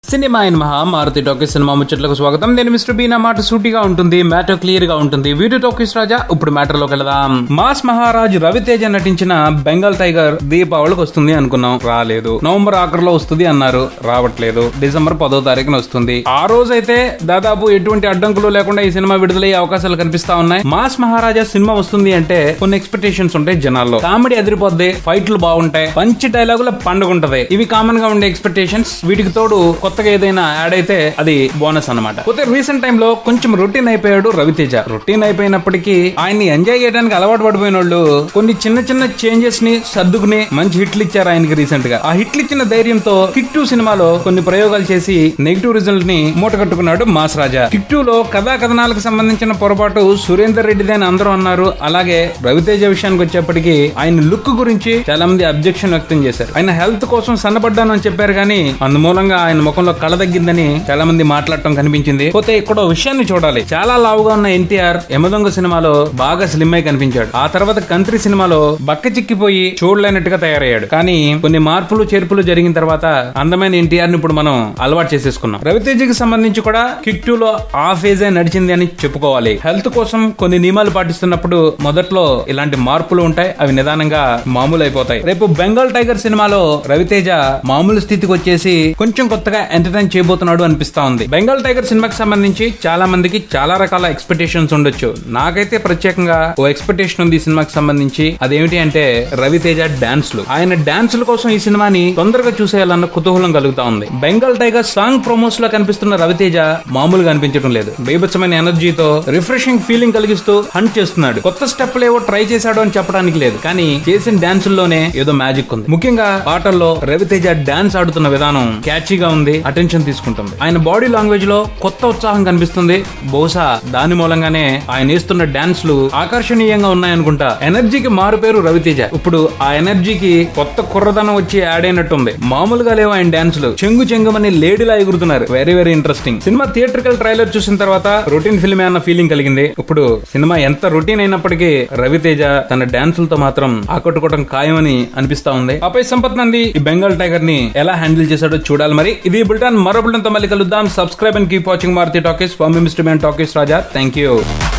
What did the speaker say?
cinema in మహా Maruti talkies cinema ముచ్చట్లకు స్వాగతం నేను మిస్టర్ బీ నా మాట సూటిగా ఉంటుంది మ్యాటర్ క్లియర్ గా ఉంటుంది వీడియో టాకీస్ రాజా ఇప్పుడు మ్యాటర్ లోకి వెళదాం మాస్ మహారాజ్ రవితేజ నటించిన బెంగాల్ టైగర్ దీపావళికి వస్తుంది అనుకున్నాం రాలేదు నవంబర్ ఆఖరిలో వస్తుంది అన్నారు రావట్లేదు డిసెంబర్ పదో తారీఖున వస్తుంది ఆ రోజైతే దాదాపు ఎటువంటి అడ్డంకులు లేకుండా ఈ సినిమా విడుదలయ్యే అవకాశాలు కనిపిస్తా ఉన్నాయి మాస్ మహారాజా సినిమా వస్తుంది అంటే కొన్ని ఎక్స్పెక్టేషన్స్ ఉంటాయి జనాల్లో కామెడీ అదిరిపోద్ది ఫైట్లు బాగుంటాయి మంచి డైలాగుల పండుగ ఉంటది ఇవి కామన్ గా ఉండే ఎక్స్పెక్టేషన్స్ వీటికి తోడు కొత్తగా ఏదైనా యాడ్ అయితే అది బోనస్ అన్నమాట పోతే రీసెంట్ టైమ్ లో కొంచెం రొటీన్ అయిపోయాడు రవితేజ రొటీన్ అయిపోయినప్పటికీ ఆయన్ని ఎంజాయ్ చేయడానికి అలవాటు పడిపోయిన వాళ్ళు కొన్ని చిన్న చిన్న చేంజెస్ ని సర్దుకుని మంచి హిట్లు ఇచ్చారు ఆయనకి రీసెంట్ గా ఆ హిట్లు ఇచ్చిన ధైర్యంతో కిక్ టూ సినిమాలో కొన్ని ప్రయోగాలు చేసి నెగిటివ్ రిజల్ట్ ని మూట కట్టుకున్నాడు మాస్ రాజా కిక్ టూ లో కథా కథనాలకు సంబంధించిన పొరపాటు సురేందర్ రెడ్డిదే అని అందరూ అన్నారు అలాగే రవితేజ విషయానికి వచ్చేప్పటికి ఆయన లుక్ గురించి చాలా మంది అబ్జెక్షన్ వ్యక్తం చేశారు ఆయన హెల్త్ కోసం సన్నపడ్డాను అని చెప్పారు కానీ అందుమూలంగా ఆయన ముఖంలో కళ తగ్గిందని చాలా మంది మాట్లాడటం కనిపించింది పోతే ఇక్కడ ఓ విషయాన్ని చూడాలి చాలా లావుగా ఉన్న ఎన్టీఆర్ యమదొంగ సినిమాలో బాగా స్లిమ్ అయి కనిపించాడు ఆ తర్వాత కంత్రి సినిమాలో బక్క చిక్కిపోయి చూడలేనట్టుగా తయారయ్యాడు కానీ కొన్ని మార్పులు చేర్పులు జరిగిన తర్వాత అందమైన ఎన్టీఆర్ ని ఇప్పుడు మనం అలవాటు చేసేసుకున్నాం రవితేజకి సంబంధించి కూడా కిక్ టూ లో ఆ ఫేజే నడిచింది అని చెప్పుకోవాలి హెల్త్ కోసం కొన్ని నియమాలు పాటిస్తున్నప్పుడు మొదట్లో ఇలాంటి మార్పులు ఉంటాయి అవి నిదానంగా మామూలు అయిపోతాయి రేపు బెంగాల్ టైగర్ సినిమాలో రవితేజ మామూలు స్థితికి వచ్చేసి కొంచెం కొత్తగా ఎంటర్టైన్ చేయబోతున్నాడు అనిపిస్తా ఉంది బెంగాల్ టైగర్ సినిమాకి సంబంధించి చాలా మందికి చాలా రకాల ఎక్స్పెక్టేషన్స్ ఉండొచ్చు నాకైతే ప్రత్యేకంగా ఓ ఎక్స్పెక్టేషన్ ఉంది ఈ సినిమాకి సంబంధించి అదేమిటి అంటే రవితేజ డాన్స్లు ఆయన డాన్సుల కోసం ఈ సినిమాని తొందరగా చూసేయాలన్న కుతూహలం కలుగుతా ఉంది బెంగాల్ టైగర్ సాంగ్ ప్రమోస్ లో కనిపిస్తున్న రవితేజ మామూలుగా అనిపించడం లేదు బీభత్సమైన ఎనర్జీతో రిఫ్రెషింగ్ ఫీలింగ్ కలిగిస్తూ హంట్ చేస్తున్నాడు కొత్త స్టెప్లు ఏవో ట్రై చేశాడు అని చెప్పడానికి లేదు కానీ చేసిన డాన్సుల్లోనే ఏదో మ్యాజిక్ ఉంది ముఖ్యంగా పాటల్లో రవితేజ డాన్స్ ఆడుతున్న విధానం క్యాచీగా ఉంది అటెన్షన్ తీసుకుంటుంది ఆయన బాడీ లాంగ్వేజ్ లో కొత్త ఉత్సాహం కనిపిస్తుంది బహుశా దాని మూలంగానే ఆయన వేస్తున్న డాన్స్లు ఆకర్షణీయంగా ఉన్నాయనుకుంటా ఎనర్జీకి మారు పేరు రవితేజ ఇప్పుడు ఆ ఎనర్జీకి కొత్త కుర్రదనం వచ్చి యాడ్ అయినట్టుంది మామూలుగా లేవు ఆయన డాన్సులు చెంగు చెంగుమని లేడీలా ఎగురుతున్నారు very very interesting cinema theatrical trailer చూసిన తర్వాత రొటీన్ ఫిల్మ్ అన్న ఫీలింగ్ కలిగింది ఇప్పుడు సినిమా ఎంత రొటీన్ అయినప్పటికీ రవితేజ తన డాన్సులతో మాత్రం ఆకట్టుకోవడం ఖాయమని అనిపిస్తా ఉంది ఆపై సంపత్ నంది ఈ బెంగాల్ టైగర్ ని ఎలా హ్యాండిల్ చేశాడో చూడాలి మరి ఇది బుల్టాన్ మరో బుల్టన్ తో మళ్ళీ కలుద్దాం subscribe and keep watching Maruthi talkies ఫార్మి mister man talkies Raja thank you